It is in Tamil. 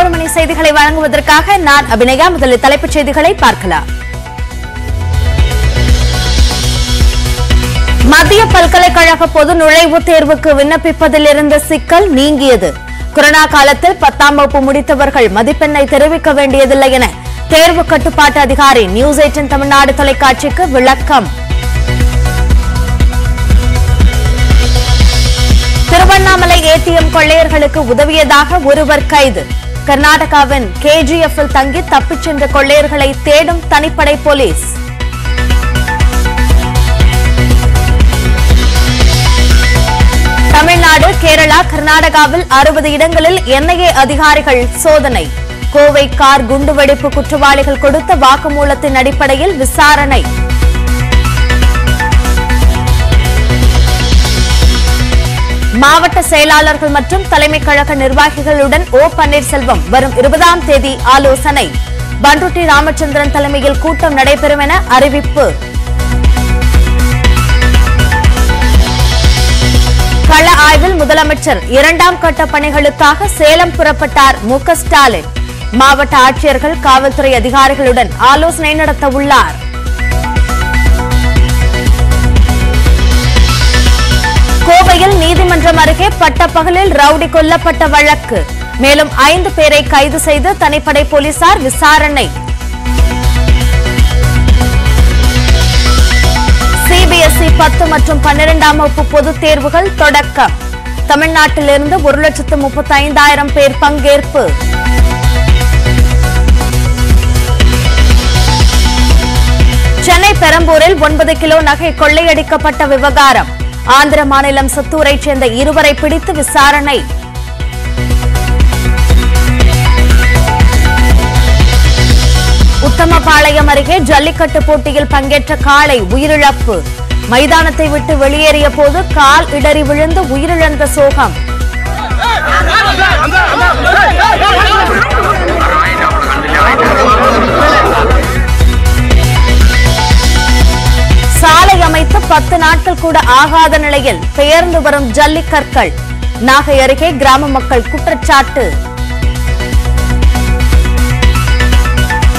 பதினோரு மணி செய்திகளை வழங்குவதற்காக நான் அபிநயா முதலில் தலைப்புச் செய்திகளை பார்க்கலாம் மத்திய பல்கலைக்கழக பொது நுழைவுத் தேர்வுக்கு விண்ணப்பிப்பதில் இருந்த சிக்கல் நீங்கியது கொரோனா காலத்தில் பத்தாம் வகுப்பு முடித்தவர்கள் மதிப்பெண்ணை தெரிவிக்க வேண்டியதில்லை என தேர்வு கட்டுப்பாட்டு அதிகாரி நியூஸ் எயிட்டின் தமிழ்நாடு தொலைக்காட்சிக்கு விளக்கம் திருவண்ணாமலை ஏடிஎம் கொள்ளையர்களுக்கு உதவியதாக ஒருவர் கைது கர்நாடகாவின் கேஜிஎஃப்பில் தங்கி தப்பிச் சென்ற கொள்ளையர்களை தேடும் தனிப்படை போலீஸ் தமிழ்நாடு கேரளா கர்நாடகாவில் அறுபது இடங்களில் என்ஐஏ அதிகாரிகள் சோதனை கோவை கார் குண்டுவெடிப்பு குற்றவாளிகள் கொடுத்த வாக்குமூலத்தின் அடிப்படையில் விசாரணை மாவட்ட செயலாளர்கள் மற்றும் தலைமை கழக நிர்வாகிகளுடன் ஓ பன்னீர்செல்வம் வரும் இருபதாம் தேதி ஆலோசனை பண்ருட்டி ராமச்சந்திரன் தலைமையில் கூட்டம் நடைபெறும் என அறிவிப்பு கள ஆய்வில் முதலமைச்சர் இரண்டாம் கட்ட பணிகளுக்காக சேலம் புறப்பட்டார் மு க ஸ்டாலின் மாவட்ட ஆட்சியர்கள் காவல்துறை அதிகாரிகளுடன் ஆலோசனை நடத்த உள்ளார் கோவையில் நீதிமன்றம் அருகே பட்டப்பகலில் ரவுடி கொல்லப்பட்ட வழக்கு மேலும் ஐந்து பேரை கைது செய்து தனிப்படை போலீசார் விசாரணை சிபிஎஸ்இ பத்து மற்றும் பன்னிரெண்டாம் வகுப்பு பொதுத் தேர்வுகள் தொடக்கம் தமிழ்நாட்டிலிருந்து ஒரு லட்சத்து முப்பத்தி ஐந்தாயிரம் பேர் பங்கேற்பு சென்னை பெரம்பூரில் ஒன்பது கிலோ நகை கொள்ளையடிக்கப்பட்ட விவகாரம் ஆந்திர மாநிலம் சித்தூரைச் சேர்ந்த இருவரை பிடித்து விசாரணை உத்தமபாளையம் அருகே ஜல்லிக்கட்டு போட்டியில் பங்கேற்ற காளை உயிரிழப்பு மைதானத்தை விட்டு வெளியேறிய போது கால் இடறி விழுந்து உயிரிழந்த சோகம் சாலை அமைத்து பத்து நாட்கள் கூட ஆகாத நிலையில் பெயர்ந்து வரும் ஜல்லிக்கற்கள் நாகை அருகே கிராம மக்கள் குற்றச்சாட்டு